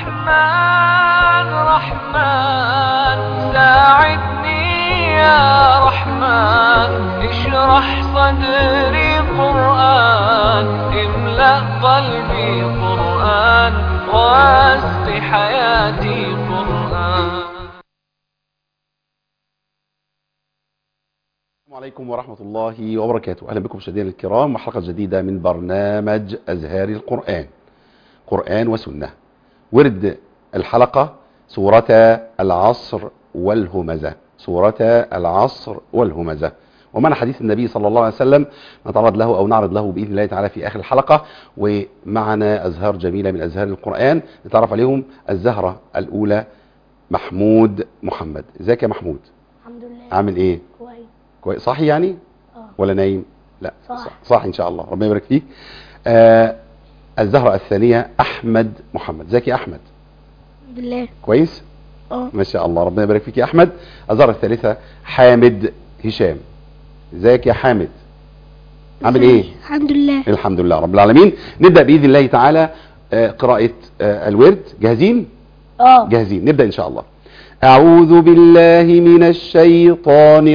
رحمن رحمن ساعدني يا رحمن اشرح صدري قرآن املأ قلبي قرآن واسق حياتي قرآن السلام عليكم ورحمة الله وبركاته أهلا بكم مشاهدينا الكرام وحلقة جديدة من برنامج أزهار القرآن قرآن وسنة ورد الحلقة سورة العصر والهمزة سورة العصر والهمزة ومعنا حديث النبي صلى الله عليه وسلم نتعرض له أو نعرض له بإذن الله تعالى في آخر الحلقة ومعنا أزهار جميلة من أزهار القرآن نتعرف عليهم الزهرة الأولى محمود محمد ازيك يا محمود الحمد لله عامل ايه كويس كويس صاحي يعني اه ولا نايم لا صاحي. صح ان شاء الله ربنا يبارك فيك آه الزهرة الثانية احمد محمد ازيك يا احمد الحمد لله كويس اه ما شاء الله ربنا يبارك فيك يا احمد الزهرة الثالثة حامد هشام ازيك يا حامد عامل ايه الحمد لله الحمد لله رب العالمين نبدأ بإذن الله تعالى آه، قراءة آه، الورد جاهزين اه جاهزين نبدأ إن شاء الله أعوذ بالله من الشيطان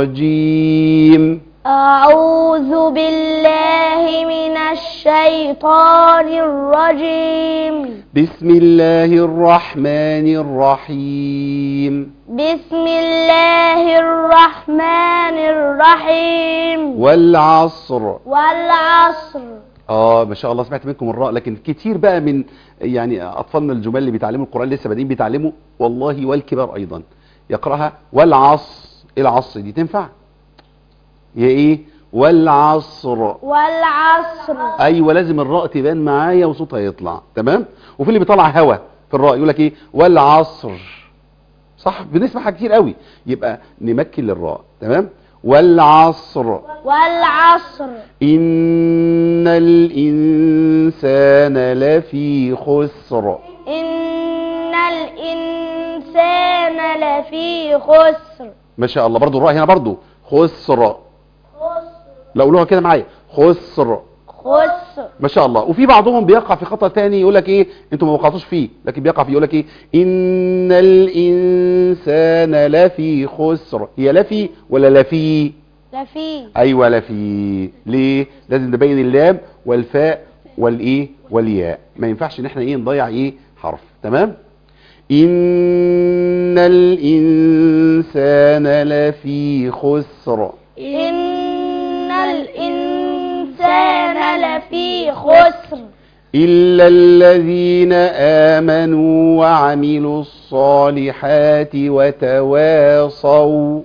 الرجيم أعوذ بالله من الشيطان الرجيم بسم الله الرحمن الرحيم بسم الله الرحمن الرحيم والعصر والعصر اه ما شاء الله سمعت منكم الراء لكن كتير بقى من يعني اطفالنا الجمال اللي بيتعلموا القران لسه بادئين بيتعلموا والله والكبار ايضا يقراها والعصر ايه العصر دي تنفع هي ايه والعصر والعصر ايوه لازم الراء تبان معايا وصوتها يطلع تمام وفي اللي بيطلع هوا في الراء يقول لك ايه والعصر صح بنسمعها كتير قوي يبقى نمكن للراء تمام والعصر والعصر إن الإنسان لفي خسر إن الإنسان لفي خسر ما شاء الله برضو الراء هنا برضو خسر لا قولوها كده معايا خسر خسر ما شاء الله وفي بعضهم بيقع في خطأ تاني يقول لك ايه انتوا ما وقعتوش فيه لكن بيقع فيه يقول لك ايه ان الانسان لفي خسر هي لفي ولا لفي لفي ايوه لفي ليه لازم نبين اللام والفاء والايه والياء ما ينفعش ان احنا ايه نضيع ايه حرف تمام ان الانسان لفي خسر إن الإنسان لفي خسر الا الذين امنوا وعملوا الصالحات وتواصوا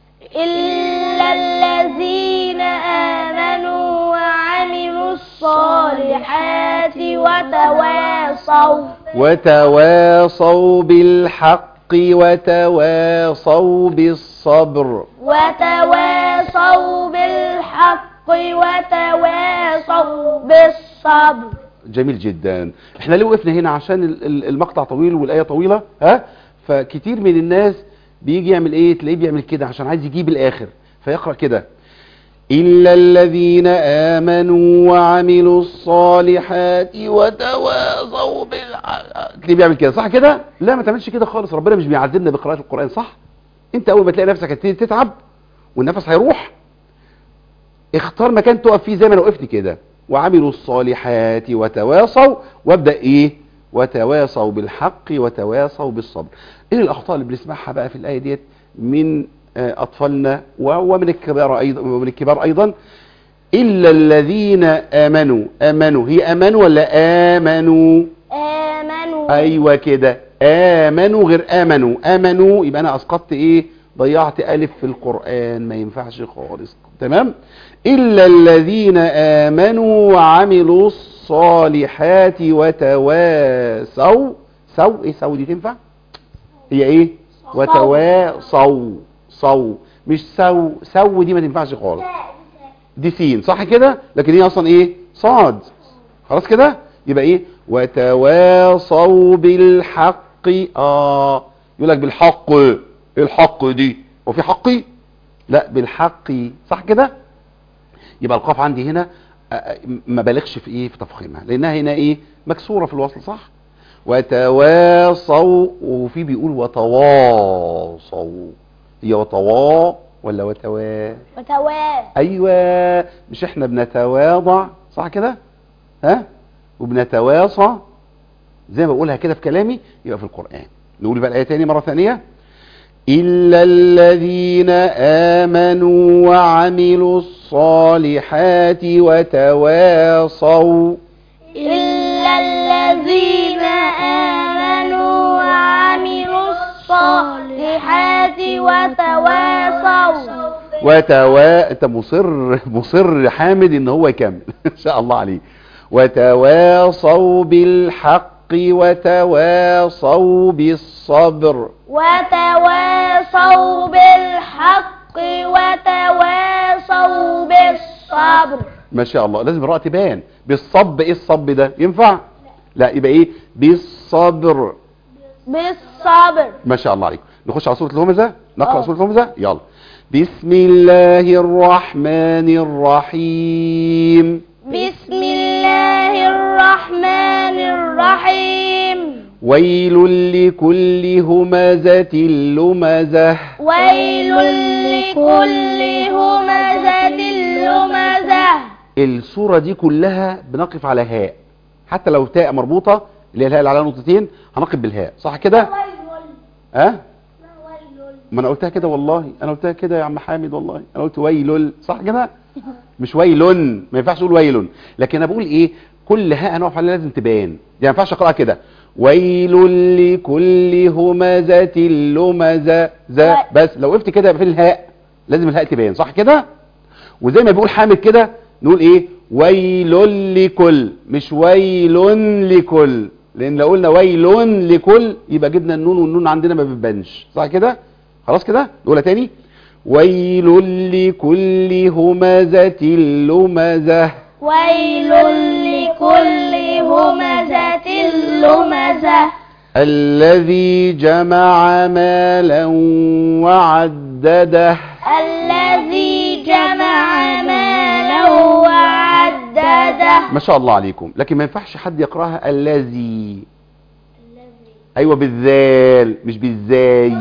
إلا الذين آمنوا وعملوا الصالحات وتواصوا وتواصوا بالحق وتواصوا بالصبر وتواصوا بالحق وتواصوا بالصبر جميل جدا احنا ليه وقفنا هنا عشان ال- ال- المقطع طويل والآية طويلة ها فكتير من الناس بيجي يعمل ايه تلاقيه بيعمل كده عشان عايز يجيب الآخر فيقرأ كده إلا الذين آمنوا وعملوا الصالحات وتواصوا بالحق تلاقيه بيعمل كده صح كده لا ما تعملش كده خالص ربنا مش بيعذبنا بقراءة القرآن صح انت اول ما تلاقي نفسك هتبتدي تتعب والنفس هيروح اختار مكان تقف فيه زي ما انا وقفت كده وعملوا الصالحات وتواصوا وابدا ايه وتواصوا بالحق وتواصوا بالصبر ايه الاخطاء اللي بنسمعها بقى في الايه ديت من آه، اطفالنا و- ومن الكبار ايضا ومن الكبار ايضا الا الذين امنوا امنوا هي امنوا ولا امنوا آمنوا ايوه كده امنوا غير امنوا امنوا يبقى انا اسقطت ايه ضيعت الف في القران ما ينفعش خالص تمام الا الذين امنوا وعملوا الصالحات وتواصوا سو ايه سو دي تنفع هي ايه وتواصوا صو مش سو سو دي ما تنفعش خالص دي سين صح كده لكن هي اصلا ايه صاد خلاص كده يبقى ايه وتواصوا بالحق اه يقول لك بالحق ايه الحق دي هو في حقي لا بالحق صح كده يبقى القاف عندي هنا آه، آه، ما بالغش في ايه في تفخيمها لانها هنا ايه مكسوره في الوصل صح وتواصوا وفي بيقول وتواصوا هي وتوا ولا وتوا وتواب ايوه مش احنا بنتواضع صح كده ها وبنتواصى زي ما بقولها كده في كلامي يبقى في القرآن نقول بقى الآية تاني مرة ثانية إلا الذين آمنوا وعملوا الصالحات وتواصوا إلا الذين آمنوا وعملوا الصالحات وتواصوا وتوا انت مصر مصر حامد ان هو يكمل ان شاء الله عليه وتواصوا بالحق وتواصوا بالصبر وتواصوا بالحق وتواصوا بالصبر ما شاء الله لازم الراء تبان بالصب ايه الصب ده ينفع لا يبقى ايه بالصبر بالصبر ما شاء الله عليكم نخش على سوره الهمزه نقرا آه. سوره الهمزه يلا بسم الله الرحمن الرحيم بسم الله الرحمن الرحيم ويل لكل همزه لمزه ويل لكل همزة لمزة الصورة دي كلها بنقف على هاء حتى لو تاء مربوطة اللي هي الهاء اللي عليها نقطتين هنقف بالهاء صح كده ها أه؟ ما انا قلتها كده والله انا قلتها كده يا عم حامد والله انا قلت ويل صح كده مش ويل ما ينفعش اقول ويل لكن انا بقول ايه كل هاء هنقف عليها لازم تبان دي ما ينفعش اقراها كده ويل لكل همزة لمزة ذا بس لو وقفت كده يبقى فين الهاء لازم الهاء تبان صح كده وزي ما بيقول حامد كده نقول ايه ويل لكل مش ويل لكل لان لو قلنا ويل لكل يبقى جبنا النون والنون عندنا ما بتبانش صح كده خلاص كده نقولها تاني ويل لكل همزة لمزة ويل لكل همزة لمزة الذي جمع مالا وعدده الذي جمع مالا وعدده ما شاء الله عليكم لكن ما ينفعش حد يقراها الذي ايوه بالذال مش بالزاي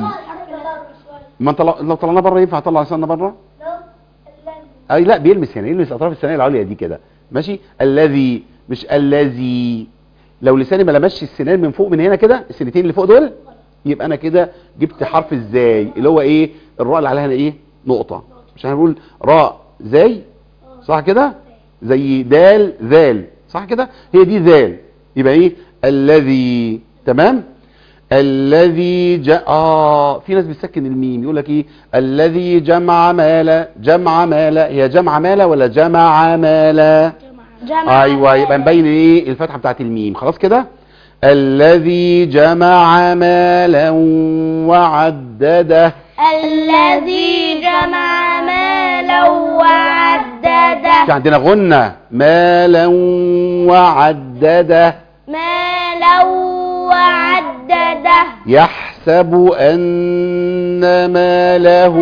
ما انت لو لو طلعنا بره ينفع اطلع لساننا بره اي لا بيلمس هنا يلمس اطراف الثانيه العليا دي كده ماشي الذي مش الذي لو لساني ما لمسش السنان من فوق من هنا كده السنتين اللي فوق دول يبقى انا كده جبت حرف الزاي اللي هو ايه الراء اللي عليها هنا ايه نقطه مش هنقول راء زاي صح كده زي دال ذال صح كده هي دي ذال يبقى ايه الذي تمام الذي جاء اه في ناس بتسكن الميم يقول لك ايه الذي جمع مالا جمع مالا هي جمع مالا ولا جمع مالا جمع ايوه يبقى نبين ايه الفتحه بتاعت الميم خلاص كده الذي جمع مالا وعدده الذي جمع مالا وعدده في عندنا غنة مالا وعدده مالا وعدده يحسب أن ماله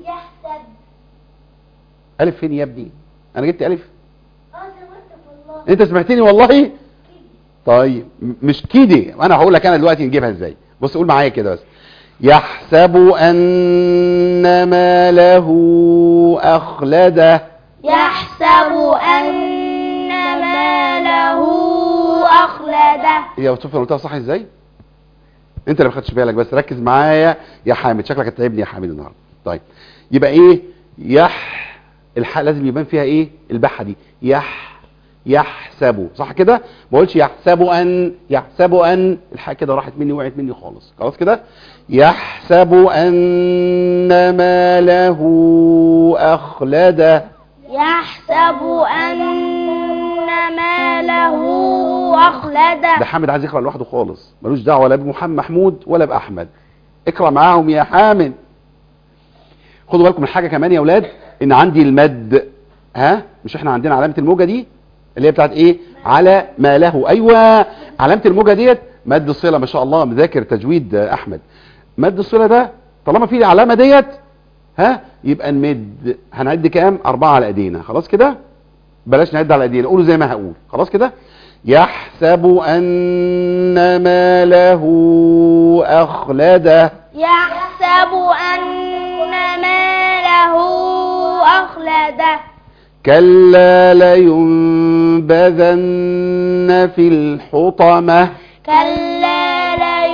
ألف فين يا ابني أنا جبت ألف أنت سمعتني والله طيب م- مش كده أنا هقول لك أنا دلوقتي نجيبها إزاي بص قول معايا كده بس يحسب أن ماله أخلده يحسب أن ماله أخلده هي شوف انا قلتها صح ازاي انت اللي ما خدتش بالك بس ركز معايا يا حامد شكلك هتتعبني يا حامد النهارده طيب يبقى ايه يح الحاء لازم يبان فيها ايه البحه دي يح يحسب صح كده ما اقولش يحسب ان يحسب ان الحاء كده راحت مني وقعت مني خالص خلاص كده يحسب ان ماله اخلده يحسب أن ماله أخلده ده حامد عايز يقرا لوحده خالص ملوش دعوه لا بمحمد محمود ولا باحمد اقرا معاهم يا حامد خدوا بالكم من حاجه كمان يا اولاد ان عندي المد ها مش احنا عندنا علامه الموجه دي اللي هي بتاعت ايه على ما له ايوه علامه الموجه ديت مد الصله ما شاء الله مذاكر تجويد آه، احمد مد الصله ده طالما في العلامه ديت ها يبقى نمد هنعد كام اربعه على ايدينا خلاص كده بلاش نعد على ايدينا قولوا زي ما هقول خلاص كده يحسب أن ماله أخلده يحسب أن ماله أخلده كلا لينبذن في الحطمة كلا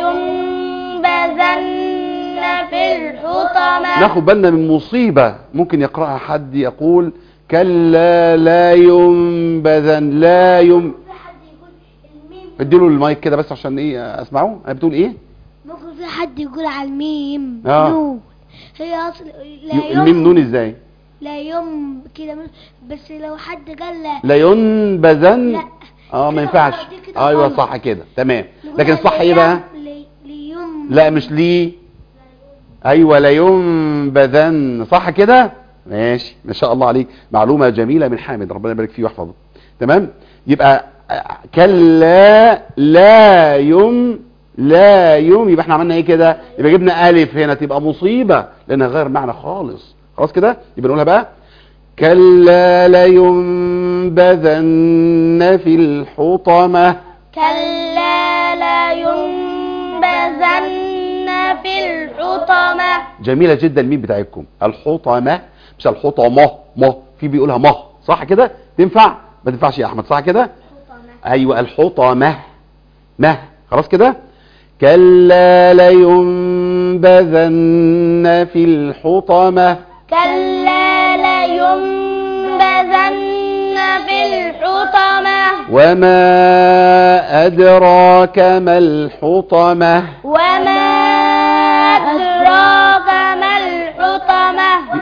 لينبذن في الحطمة ناخد بالنا من مصيبة ممكن يقرأها حد يقول كلا لا ينبذن لا يم اديله المايك كده بس عشان ايه اسمعه انا بتقول ايه ممكن في حد يقول على الميم آه. نون هي اصل لا ي- الميم نون ازاي لا يوم كده من- بس لو حد قال لا لا ينبذن لا. اه ما كده ينفعش غلط، دي كده ايوه غلط. صح كده تمام نقول لكن الصح ايه ليم- بقى لي- ليوم لا مش ليه ايوه لا ينبذن صح كده ماشي ما شاء الله عليك معلومه جميله من حامد ربنا يبارك فيه ويحفظه تمام يبقى آه، كلا لا يم لا يم يبقى احنا عملنا ايه كده يبقى جبنا الف هنا تبقى مصيبه لانها غير معنى خالص خلاص كده يبقى نقولها بقى كلا لينبذن في الحطمه كلا لا ينبذن في الحطمة جميلة جدا الميم بتاعتكم الحطمة مش الحطمة ما في بيقولها ما صح كده تنفع ما تنفعش يا احمد صح كده ايوه الحطمة ما خلاص كده كلا لينبذن في الحطمة كلا لا ينبذن في الحطمة وما أدراك ما الحطمة وما أدراك ما الحطمة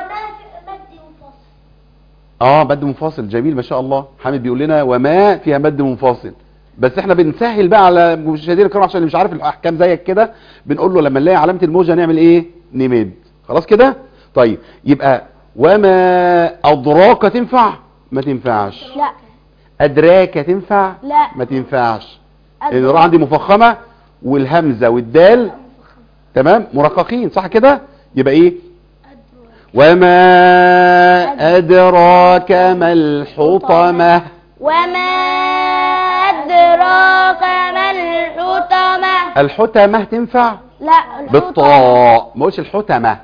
اه مد منفصل جميل ما شاء الله حامد بيقول لنا وما فيها مد منفصل بس احنا بنسهل بقى على مشاهدينا الكرام عشان اللي مش عارف الاحكام زيك كده بنقول له لما نلاقي علامه الموجه نعمل ايه نمد خلاص كده طيب يبقى وما ادراك تنفع ما تنفعش لا ادراك تنفع لا ما تنفعش لان الراء عندي مفخمه والهمزه والدال تمام مرققين صح كده يبقى ايه وما ادراك ما الحطمه وما أدراك ما الحطمة الحتمه تنفع لا الحطمة بالطاء ما قلتش الحتمه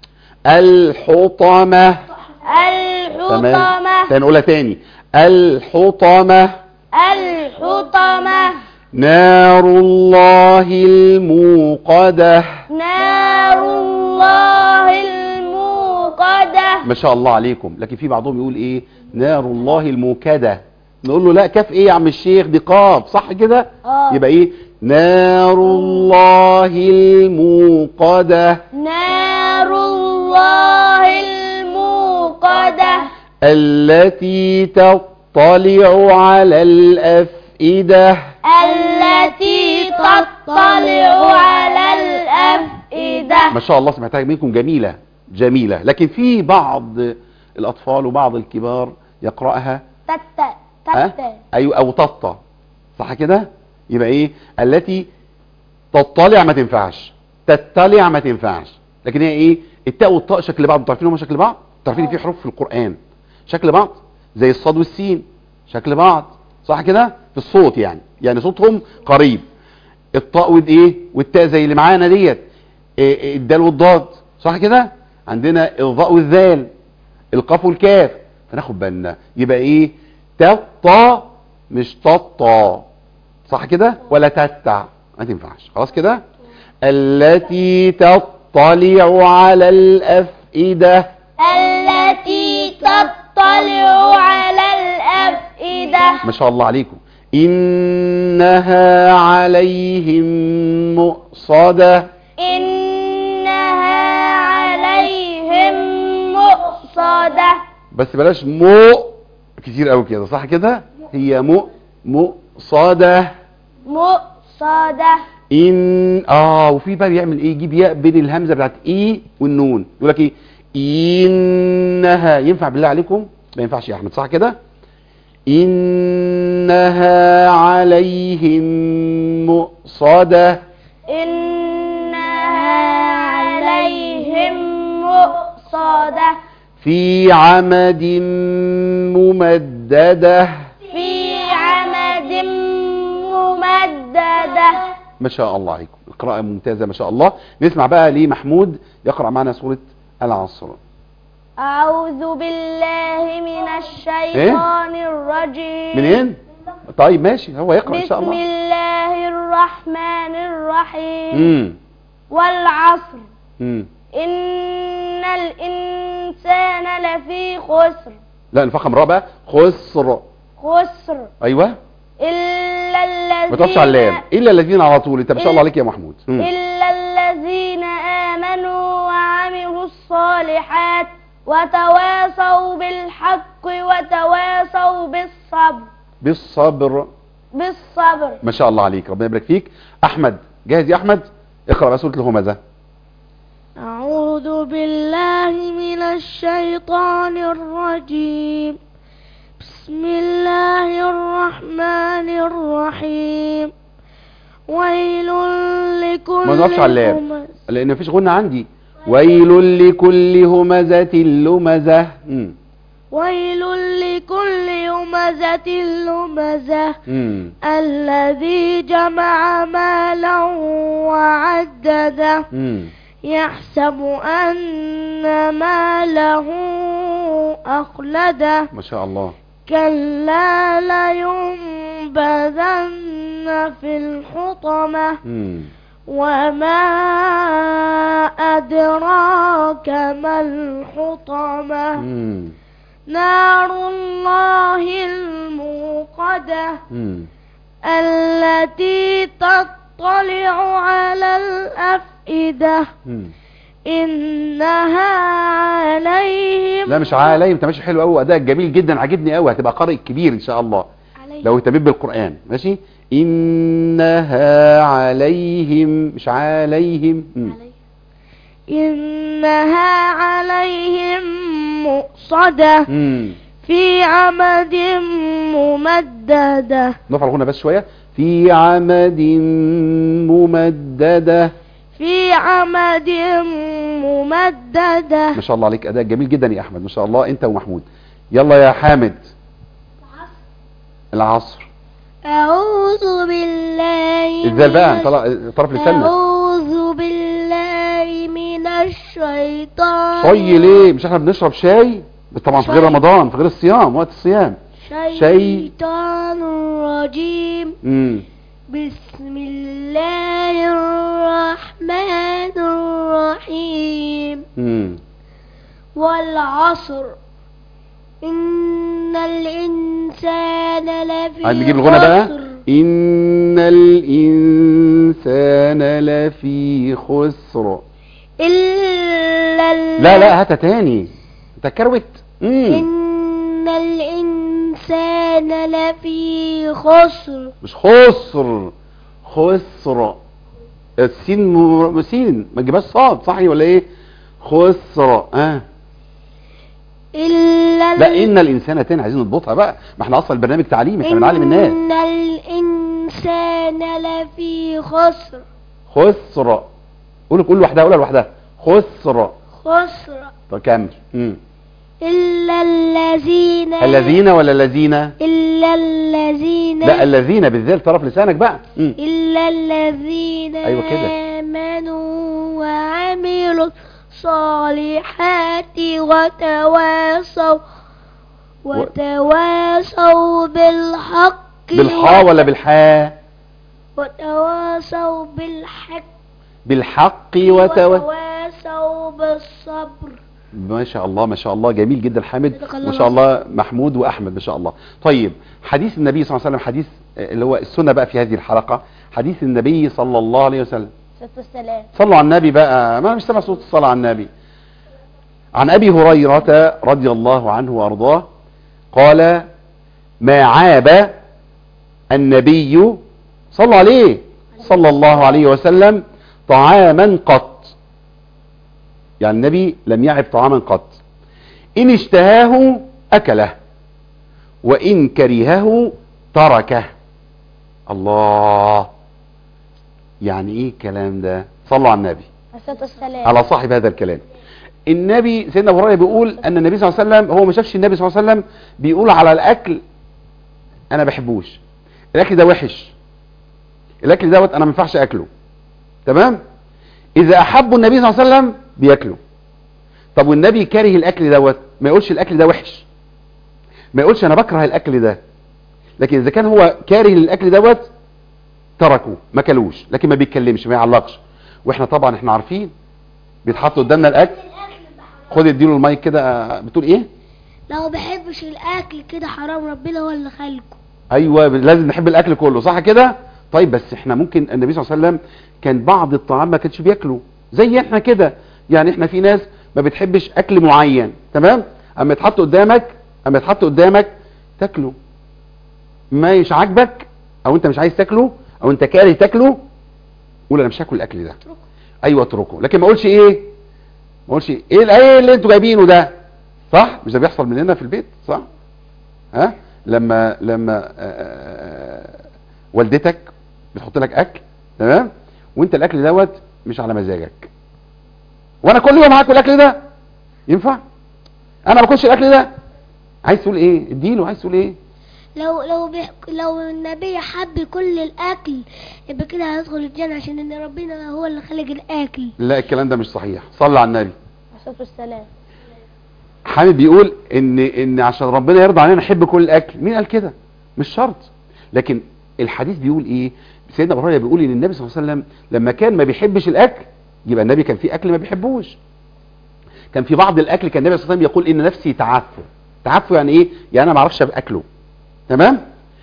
الحطمه تمام الحطمة تاني نقولها تاني الحطمه الحطمة نار الله الموقده نار الله الموقدة ما شاء الله عليكم لكن في بعضهم يقول ايه نار الله الموكده نقول له لا كاف ايه يا عم الشيخ دي قاف صح كده آه. يبقى ايه نار الله الموقده نار الله الموقدة التي تطلع على الافئده التي تطلع على الأفئدة ما شاء الله سمعتها منكم جميله جميله لكن في بعض الاطفال وبعض الكبار يقراها تت ها؟ تت ايوه او تطة صح كده يبقى ايه التي تطلع ما تنفعش تطلع ما تنفعش لكن هي ايه التاء والطاء شكل بعض انتوا عارفين هما شكل بعض انتوا عارفين إن في حروف في القران شكل بعض زي الصاد والسين شكل بعض صح كده في الصوت يعني يعني صوتهم قريب الطاء والايه والتاء زي اللي معانا ديت إيه إيه الدال والضاد صح كده عندنا الضاء والذال القاف والكاف فناخد بالنا يبقى ايه تطا مش تطا صح كده ولا تتع ما تنفعش خلاص كده التي تطلع على الافئده التي تطلع على الأفئدة ما شاء الله عليكم انها عليهم مؤصده إنها عليهم مؤصدة بس بلاش مو كتير قوي كده صح كده هي مو مؤصده مؤصدة ان اه وفي بقى بيعمل ايه يجيب ياء بين الهمزه بتاعت اي والنون يقول لك ايه انها ينفع بالله عليكم ما ينفعش يا احمد صح كده انها عليهم مؤصده إنها عليهم مؤصدة في عمد ممدده في عمد وممددة ما شاء الله عليكم القراءة ممتازة ما شاء الله نسمع بقى لمحمود يقرأ معنا سورة العصر أعوذ بالله من الشيطان الرجيم منين طيب ماشي هو يقرأ ان شاء بسم الله الله الرحمن الرحيم امم والعصر امم إن الإنسان لفي خسر لا نفخم راء بقى خسر خسر ايوه إلا الذين ما تقفش على اللام الا الذين على طول انت ما شاء الله عليك يا محمود مم. إلا الذين آمنوا وعملوا الصالحات وتواصوا بالحق وتواصوا بالصبر بالصبر بالصبر ما شاء الله عليك ربنا يبارك فيك احمد جاهز يا احمد اقرا بقى سوره الهمزه أعوذ بالله من الشيطان الرجيم بسم الله الرحمن الرحيم ويل لكل ما نقفش على اللام همز لان مفيش غنى عندي ويل لكل همزه لمزه مم. ويل لكل همزة لمزة مم. الذي جمع مالا وعدده مم. يحسب أن ماله أخلده ما شاء الله كلا لينبذن في الحطمة مم. وما أدراك ما الحطمة مم. نار الله الموقدة مم. التي تطلع على الأفئدة مم. إنها عليهم لا مش علي انت ماشي حلو قوي ادائك جميل جدا عاجبني قوي هتبقى قارئ كبير ان شاء الله عليهم لو اهتميت بالقران ماشي انها عليهم مش عليهم مم. إنها عليهم مؤصدة مم. في عمد ممددة نرفع الغنى بس شويه في عمد ممدده في عمد ممددة ما شاء الله عليك اداء جميل جدا يا احمد ما شاء الله انت ومحمود يلا يا حامد العصر أعوذ بالله ازاي بقى من طلع- طرف لسانك أعوذ بالله من الشيطان طي ليه مش احنا بنشرب شاي طبعا في غير شاي. رمضان في غير الصيام وقت الصيام الشيطان الرجيم امم بسم الله الرحمن الرحيم امم والعصر إن الإنسان لفي عايز نجيب الغنى بقى خسر ان الانسان لفي خسر إلا ال- لا لا هاتها تاني انت كروت امم إن الإنسان لفي خسر مش خسر خسر السين م- سين ما تجيبهاش صاد صحي ولا ايه خسر اه إلا لا ال- ان الانسان تاني عايزين نضبطها بقى ما احنا اصلا البرنامج تعليمي احنا بنعلم الناس إن الإنسان لفي خسر خسر قول قول لوحدها قولها لوحدها خسر خسر طب كمل مم. إلا الذين الذين ولا الذين إلا الذين لا الذين بالذات طرف لسانك بقى مم. إلا الذين أيوة كده. آمنوا وعملوا الصالحات وتواصوا وتواصوا بالحق بالحاء ولا بالحاء وتواصوا بالحق بالحق وتو وتواصوا بالصبر ما شاء الله ما شاء الله جميل جدا حامد صدق الله ما شاء الله محمود واحمد ما شاء الله طيب حديث النبي صلى الله عليه وسلم حديث آه، اللي هو السنه بقى في هذه الحلقه حديث النبي صلى الله عليه وسلم والسلام صلوا على النبي بقى ما أنا مش سامع صوت الصلاه على النبي عن ابي هريره رضي الله عنه وارضاه قال ما عاب النبي صلى عليه صلى الله عليه وسلم طعاما قط يعني النبي لم يعب طعاما قط إن اشتهاه أكله وإن كرهه تركه الله يعني ايه الكلام ده صلوا على النبي والسلام على صاحب هذا الكلام النبي سيدنا ابو هريره بيقول ان النبي صلى الله عليه وسلم هو ما شافش النبي صلى الله عليه وسلم بيقول على الاكل انا بحبوش الاكل ده وحش الاكل دوت انا ما ينفعش اكله تمام اذا احبوا النبي صلى الله عليه وسلم بياكلوا طب والنبي كاره الاكل دوت ما يقولش الاكل ده وحش ما يقولش انا بكره الاكل ده لكن اذا كان هو كاره للاكل دوت تركه ما كلوش لكن ما بيتكلمش ما يعلقش واحنا طبعا احنا عارفين بيتحط قدامنا الاكل خد اديله المايك كده آه، بتقول ايه لو بحبش الاكل كده حرام ربنا هو اللي خلقه ايوه ب- لازم نحب الاكل كله صح كده طيب بس احنا ممكن النبي صلى الله عليه وسلم كان بعض الطعام ما كانش بياكله زي احنا كده يعني احنا في ناس ما بتحبش اكل معين تمام اما يتحط قدامك اما يتحط قدامك تاكله ما مش عاجبك او انت مش عايز تاكله او انت كاره تاكله قول انا مش هاكل الاكل ده ايوه اتركه لكن ما اقولش ايه ما اقولش ايه ايه اللي انتوا جايبينه ده صح مش ده بيحصل مننا في البيت صح ها لما لما آه، والدتك بتحط لك اكل تمام وانت الاكل دوت مش على مزاجك وانا كل يوم هاكل الاكل ده ينفع انا ما باكلش الاكل ده عايز تقول ايه اديله عايز تقول ايه لو لو بيح... لو النبي حب كل الاكل يبقى كده هيدخل الجنه عشان ان ربنا هو اللي خلق الاكل لا الكلام ده مش صحيح صلى على النبي الصلاة والسلام حامد بيقول ان ان عشان ربنا يرضى علينا نحب كل الاكل مين قال كده مش شرط لكن الحديث بيقول ايه سيدنا ابو هريره بيقول ان النبي صلى الله عليه وسلم لما كان ما بيحبش الاكل يبقى النبي كان في اكل ما بيحبوش كان في بعض الاكل كان النبي صلى الله عليه وسلم يقول ان نفسي تعفو تعفو يعني ايه يعني انا ما اعرفش اكله تمام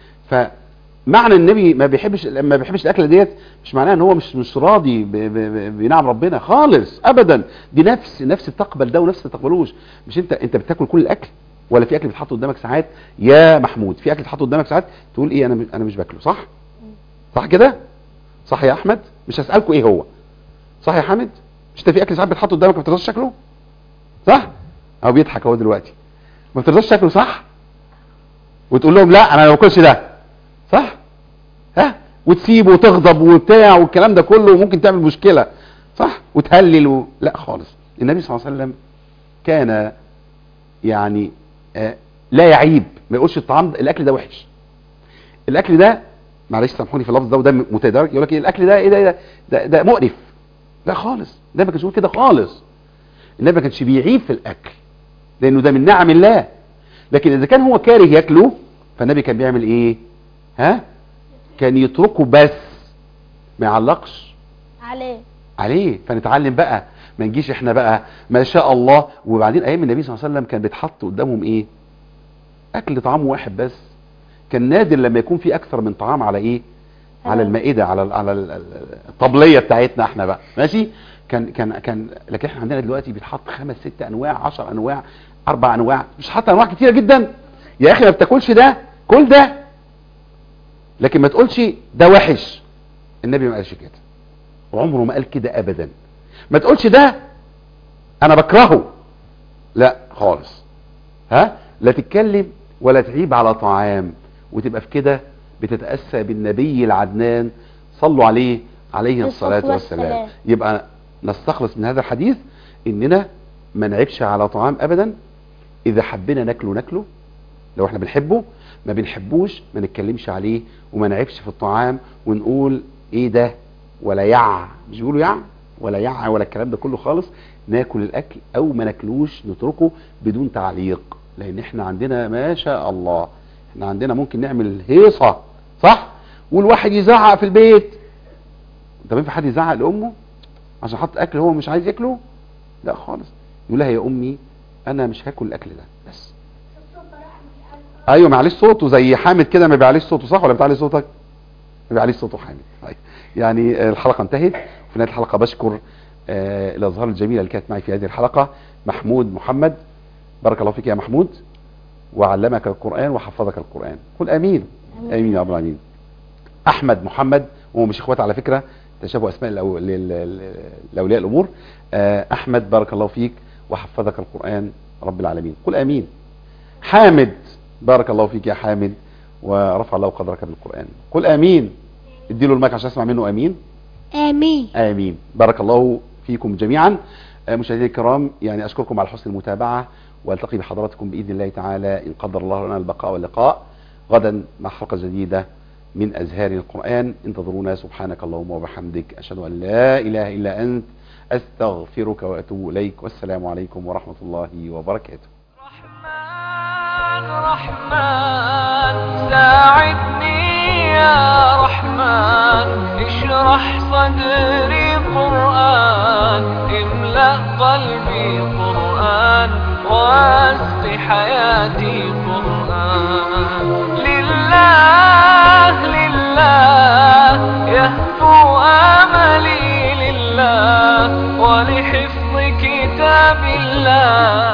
فمعنى النبي ما بيحبش ما بيحبش الاكله ديت مش معناها ان هو مش مش راضي ب- ب- ب- بنعم ربنا خالص ابدا دي نفس نفس بتقبل ده ونفس ما تقبلوش مش انت انت بتاكل كل الاكل ولا في اكل بيتحط قدامك ساعات يا محمود في اكل بيتحط قدامك ساعات تقول ايه انا م- انا مش باكله صح صح كده صح يا احمد مش هسالكوا ايه هو صح يا حامد مش انت في اكل ساعات بيتحط قدامك ما بترضاش تاكله صح او بيضحك اهو دلوقتي ما بترضاش تاكله صح وتقول لهم لا انا ما باكلش ده صح ها وتسيبه وتغضب وبتاع والكلام ده كله وممكن تعمل مشكله صح وتهلل و... لا خالص النبي صلى الله عليه وسلم كان يعني آه لا يعيب ما يقولش الطعام ده الاكل ده وحش الاكل ده معلش سامحوني في اللفظ ده وده متدرج يقول لك إيه الاكل ده ايه ده, ده ده ده مقرف لا خالص ده ما كانش بيقول كده خالص النبي ما كانش بيعيب في الاكل لانه ده من نعم الله لكن اذا كان هو كاره ياكله فالنبي كان بيعمل ايه ها كان يتركه بس ما يعلقش عليه عليه فنتعلم بقى ما نجيش احنا بقى ما شاء الله وبعدين ايام النبي صلى الله عليه وسلم كان بيتحط قدامهم ايه اكل طعام واحد بس كان نادر لما يكون في اكثر من طعام على ايه على آه. المائده على ال- على ال- ال- الطبليه بتاعتنا احنا بقى ماشي كان كان كان لكن احنا عندنا دلوقتي بيتحط خمس ست انواع عشر انواع اربع انواع مش حاطط انواع كتيره جدا يا اخي ما بتاكلش ده كل ده لكن ما تقولش ده وحش النبي ما قالش كده وعمره ما قال كده ابدا ما تقولش ده انا بكرهه لا خالص ها لا تتكلم ولا تعيب على طعام وتبقى في كده بتتأسى بالنبي العدنان صلوا عليه عليه الصلاة الصلاة والسلام والسلام. يبقى نستخلص من هذا الحديث اننا ما نعيبش على طعام ابدا اذا حبينا ناكله ناكله لو احنا بنحبه ما بنحبوش ما نتكلمش عليه وما نعيبش في الطعام ونقول ايه ده ولا يع مش بيقولوا يع ولا يع ولا الكلام ده كله خالص ناكل الاكل او ما ناكلوش نتركه بدون تعليق لان احنا عندنا ما شاء الله احنا عندنا ممكن نعمل هيصة صح والواحد يزعق في البيت طب ينفع حد يزعق لامه عشان حط اكل هو مش عايز ياكله لا خالص يقول لها يا امي انا مش هاكل الاكل ده بس ايوه معلش صوته زي حامد كده ما بيعليش صوته صح ولا بتعلي صوتك ما بيعليش صوته حامد طيب يعني آه، الحلقه انتهت وفي نهايه الحلقه بشكر آه، الازهار الجميله اللي كانت معي في هذه الحلقه محمود محمد بارك الله فيك يا محمود وعلمك القران وحفظك القران قل امين امين يا رب العالمين احمد محمد وهو مش اخوات على فكره تشابه اسماء الأو- لل- لل- لاولياء الامور آه، احمد بارك الله فيك وحفظك القران رب العالمين قل امين حامد بارك الله فيك يا حامد ورفع الله قدرك بالقران قل امين اديله المايك عشان اسمع منه امين امين امين بارك الله فيكم جميعا آه، مشاهدينا الكرام يعني اشكركم على حسن المتابعه والتقي بحضراتكم باذن الله تعالى ان قدر الله لنا البقاء واللقاء غدا مع حلقه جديده من أزهار القرآن انتظرونا سبحانك اللهم وبحمدك أشهد أن لا إله إلا أنت أستغفرك وأتوب إليك والسلام عليكم ورحمة الله وبركاته رحمن رحمن ساعدني يا رحمن اشرح صدري قرآن املأ قلبي قرآن واسق حياتي قرآن لله لله يهفو آملي لله ولحفظ كتاب الله